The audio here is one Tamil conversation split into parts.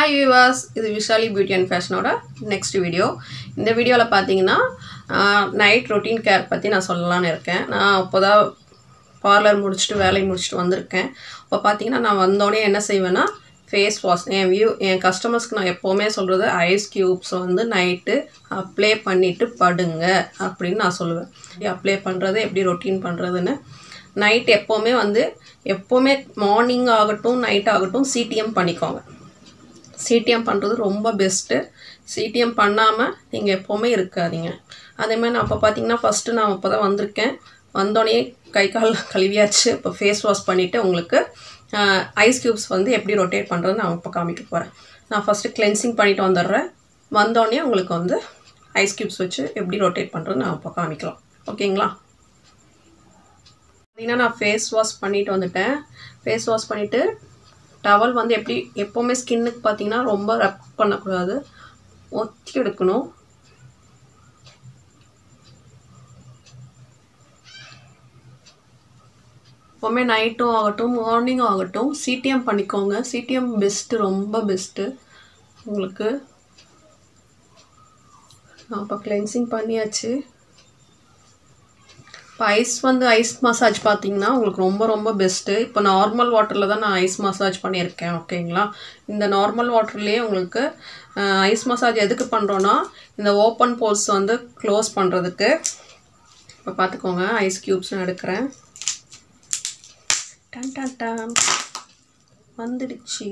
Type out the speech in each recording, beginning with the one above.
ஹாய் விவாஸ் இது விஷாலி பியூட்டி அண்ட் ஃபேஷனோட நெக்ஸ்ட் வீடியோ இந்த வீடியோவில் பார்த்தீங்கன்னா நைட் ரொட்டீன் கேர் பற்றி நான் சொல்லலான்னு இருக்கேன் நான் இப்போ தான் பார்லர் முடிச்சுட்டு வேலையை முடிச்சுட்டு வந்திருக்கேன் இப்போ பார்த்தீங்கன்னா நான் வந்தோடனே என்ன செய்வேன்னா ஃபேஸ் வாஷ் என் வியூ என் கஸ்டமர்ஸ்க்கு நான் எப்போவுமே சொல்கிறது ஐஸ் க்யூப்ஸ் வந்து நைட்டு அப்ளை பண்ணிவிட்டு படுங்க அப்படின்னு நான் சொல்லுவேன் அப்ளை பண்ணுறது எப்படி ரொட்டீன் பண்ணுறதுன்னு நைட் எப்போவுமே வந்து எப்போவுமே மார்னிங் ஆகட்டும் நைட் ஆகட்டும் சிடிஎம் பண்ணிக்கோங்க சிடிஎம் பண்ணுறது ரொம்ப பெஸ்ட்டு சிடிஎம் பண்ணாமல் நீங்கள் எப்போவுமே இருக்காதீங்க அதேமாதிரி நான் இப்போ பார்த்தீங்கன்னா ஃபஸ்ட்டு நான் இப்போ தான் வந்திருக்கேன் வந்தோடனே கை கால் கழுவியாச்சு இப்போ ஃபேஸ் வாஷ் பண்ணிவிட்டு உங்களுக்கு ஐஸ் க்யூப்ஸ் வந்து எப்படி ரொட்டேட் பண்ணுறது நான் இப்போ காமிக்க போகிறேன் நான் ஃபஸ்ட்டு கிளென்சிங் பண்ணிவிட்டு வந்துடுறேன் வந்தோடனே உங்களுக்கு வந்து ஐஸ் க்யூப்ஸ் வச்சு எப்படி ரொட்டேட் பண்ணுறது நான் இப்போ காமிக்கலாம் ஓகேங்களா பார்த்தீங்கன்னா நான் ஃபேஸ் வாஷ் பண்ணிட்டு வந்துட்டேன் ஃபேஸ் வாஷ் பண்ணிவிட்டு டவல் வந்து எப்படி எப்போவுமே ஸ்கின்னுக்கு பார்த்தீங்கன்னா ரொம்ப ரப் பண்ணக்கூடாது ஒத்தி எடுக்கணும் எப்போவுமே நைட்டும் ஆகட்டும் மார்னிங் ஆகட்டும் சிடிஎம் பண்ணிக்கோங்க சிடிஎம் பெஸ்ட்டு ரொம்ப பெஸ்ட்டு உங்களுக்கு நான் இப்போ கிளென்சிங் பண்ணியாச்சு இப்போ ஐஸ் வந்து ஐஸ் மசாஜ் பார்த்தீங்கன்னா உங்களுக்கு ரொம்ப ரொம்ப பெஸ்ட்டு இப்போ நார்மல் வாட்டரில் தான் நான் ஐஸ் மசாஜ் பண்ணியிருக்கேன் ஓகேங்களா இந்த நார்மல் வாட்டர்லேயே உங்களுக்கு ஐஸ் மசாஜ் எதுக்கு பண்ணுறோன்னா இந்த ஓப்பன் போல்ஸ் வந்து க்ளோஸ் பண்ணுறதுக்கு இப்போ பார்த்துக்கோங்க ஐஸ் க்யூப்ஸ் எடுக்கிறேன் டன் டன் டன் வந்துடுச்சு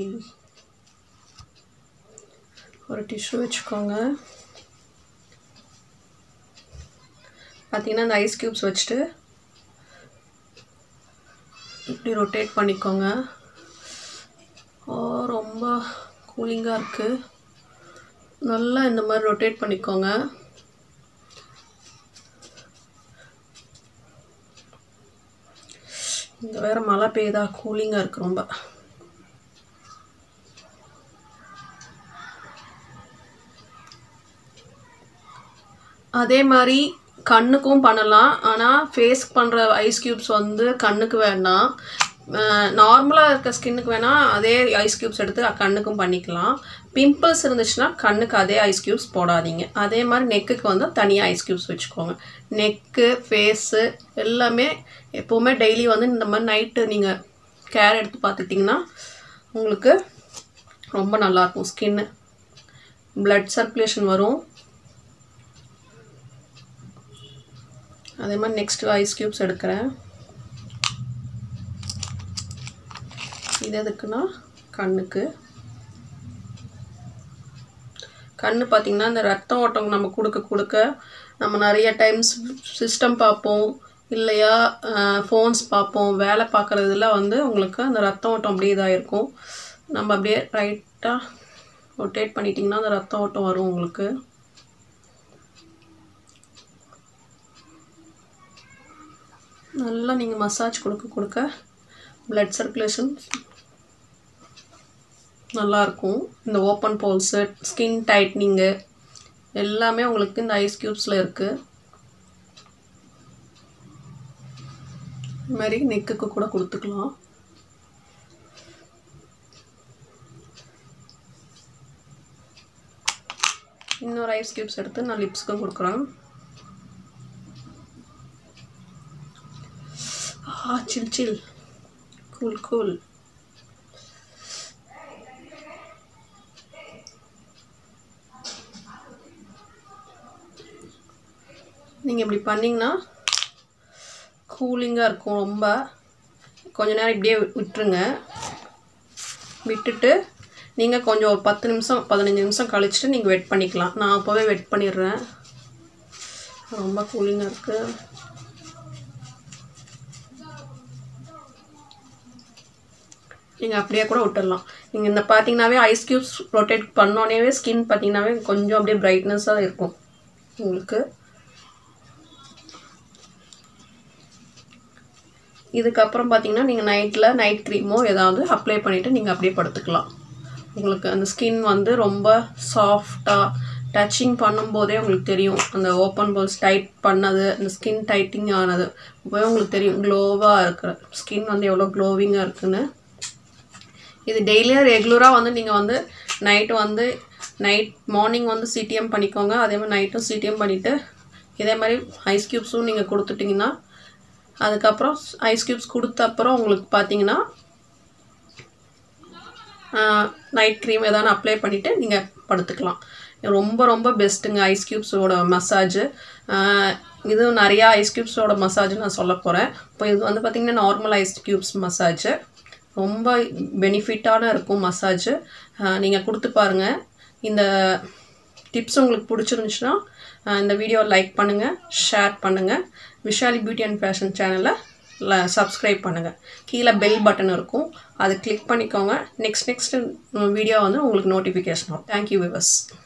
ஒரு டிஷ்யூ வச்சுக்கோங்க பார்த்தீங்கன்னா இந்த ஐஸ் க்யூப்ஸ் வச்சுட்டு இப்படி ரொட்டேட் பண்ணிக்கோங்க ஓ ரொம்ப கூலிங்காக இருக்குது நல்லா இந்த மாதிரி ரொட்டேட் பண்ணிக்கோங்க இங்கே வேறு மழை பெய்யுதா கூலிங்காக இருக்குது ரொம்ப அதே மாதிரி கண்ணுக்கும் பண்ணலாம் ஆனால் ஃபேஸ்க்கு பண்ணுற ஐஸ் க்யூப்ஸ் வந்து கண்ணுக்கு வேண்டாம் நார்மலாக இருக்க ஸ்கின்னுக்கு வேணால் அதே ஐஸ் க்யூப்ஸ் எடுத்து கண்ணுக்கும் பண்ணிக்கலாம் பிம்பிள்ஸ் இருந்துச்சுன்னா கண்ணுக்கு அதே ஐஸ் க்யூப்ஸ் போடாதீங்க அதே மாதிரி நெக்குக்கு வந்து தனியாக ஐஸ் க்யூப்ஸ் வச்சுக்கோங்க நெக்கு ஃபேஸு எல்லாமே எப்போவுமே டெய்லி வந்து இந்த மாதிரி நைட்டு நீங்கள் கேர் எடுத்து பார்த்துட்டிங்கன்னா உங்களுக்கு ரொம்ப நல்லாயிருக்கும் ஸ்கின்னு ப்ளட் சர்க்குலேஷன் வரும் அதே மாதிரி நெக்ஸ்ட்டு ஐஸ் க்யூப்ஸ் எடுக்கிறேன் இது எதுக்குன்னா கண்ணுக்கு கண்ணு பார்த்திங்கன்னா இந்த ரத்த ஓட்டம் நம்ம கொடுக்க கொடுக்க நம்ம நிறைய டைம்ஸ் சிஸ்டம் பார்ப்போம் இல்லையா ஃபோன்ஸ் பார்ப்போம் வேலை பார்க்குறதுல வந்து உங்களுக்கு அந்த ரத்த ஓட்டம் அப்படியே இதாக இருக்கும் நம்ம அப்படியே ரைட்டாக ரொட்டேட் பண்ணிட்டிங்கன்னா அந்த ரத்த ஓட்டம் வரும் உங்களுக்கு நல்லா நீங்கள் மசாஜ் கொடுக்க கொடுக்க பிளட் சர்க்குலேஷன் நல்லாயிருக்கும் இந்த ஓப்பன் போல்ஸு ஸ்கின் டைட்னிங்கு எல்லாமே உங்களுக்கு இந்த ஐஸ் க்யூப்ஸில் இருக்குது இது மாதிரி நெக்குக்கு கூட கொடுத்துக்கலாம் இன்னொரு ஐஸ் க்யூப்ஸ் எடுத்து நான் லிப்ஸ்க்கும் கொடுக்குறேன் Ah, chill, chill. Cool, cool. நீங்கள் இப்படி பண்ணிங்கன்னா கூலிங்காக இருக்கும் ரொம்ப கொஞ்ச நேரம் இப்படியே விட்டுருங்க விட்டுட்டு நீங்கள் கொஞ்சம் ஒரு பத்து நிமிஷம் பதினஞ்சு நிமிஷம் கழிச்சிட்டு நீங்கள் வெட் பண்ணிக்கலாம் நான் அப்போவே வெட் பண்ணிடுறேன் ரொம்ப கூலிங்காக இருக்குது நீங்கள் அப்படியே கூட விட்டுடலாம் நீங்கள் இந்த பார்த்தீங்கன்னாவே ஐஸ் க்யூப்ஸ் ரொட்டேட் பண்ணோடனேவே ஸ்கின் பார்த்தீங்கன்னாவே கொஞ்சம் அப்படியே பிரைட்னஸாக இருக்கும் உங்களுக்கு இதுக்கப்புறம் பார்த்தீங்கன்னா நீங்கள் நைட்டில் நைட் க்ரீமோ ஏதாவது அப்ளை பண்ணிவிட்டு நீங்கள் அப்படியே படுத்துக்கலாம் உங்களுக்கு அந்த ஸ்கின் வந்து ரொம்ப சாஃப்டாக டச்சிங் பண்ணும்போதே உங்களுக்கு தெரியும் அந்த ஓப்பன் போல்ஸ் டைட் பண்ணது அந்த ஸ்கின் டைட்டிங் ஆனது இப்போவே உங்களுக்கு தெரியும் க்ளோவாக இருக்கிற ஸ்கின் வந்து எவ்வளோ க்ளோவிங்காக இருக்குன்னு இது டெய்லியும் ரெகுலராக வந்து நீங்கள் வந்து நைட்டு வந்து நைட் மார்னிங் வந்து சிடிஎம் பண்ணிக்கோங்க அதே மாதிரி நைட்டும் சிடிஎம் பண்ணிவிட்டு இதே மாதிரி ஐஸ் க்யூப்ஸும் நீங்கள் கொடுத்துட்டிங்கன்னா அதுக்கப்புறம் ஐஸ் க்யூப்ஸ் கொடுத்த அப்புறம் உங்களுக்கு பார்த்தீங்கன்னா நைட் க்ரீம் எதாவது அப்ளை பண்ணிவிட்டு நீங்கள் படுத்துக்கலாம் ரொம்ப ரொம்ப பெஸ்ட்டுங்க ஐஸ் க்யூப்ஸோட மசாஜு இது நிறையா ஐஸ் க்யூப்ஸோட மசாஜ் நான் சொல்ல போகிறேன் இப்போ இது வந்து பார்த்திங்கன்னா நார்மல் ஐஸ் க்யூப்ஸ் மசாஜு ரொம்ப பெனிஃபிட்டான இருக்கும் மசாஜு நீங்கள் கொடுத்து பாருங்கள் இந்த டிப்ஸ் உங்களுக்கு பிடிச்சிருந்துச்சுன்னா இந்த வீடியோ லைக் பண்ணுங்கள் ஷேர் பண்ணுங்கள் விஷாலி பியூட்டி அண்ட் ஃபேஷன் சேனலை சப்ஸ்கிரைப் பண்ணுங்கள் கீழே பெல் பட்டன் இருக்கும் அது கிளிக் பண்ணிக்கோங்க நெக்ஸ்ட் நெக்ஸ்ட் வீடியோ வந்து உங்களுக்கு நோட்டிஃபிகேஷன் வரும் தேங்க்யூ விவர்ஸ்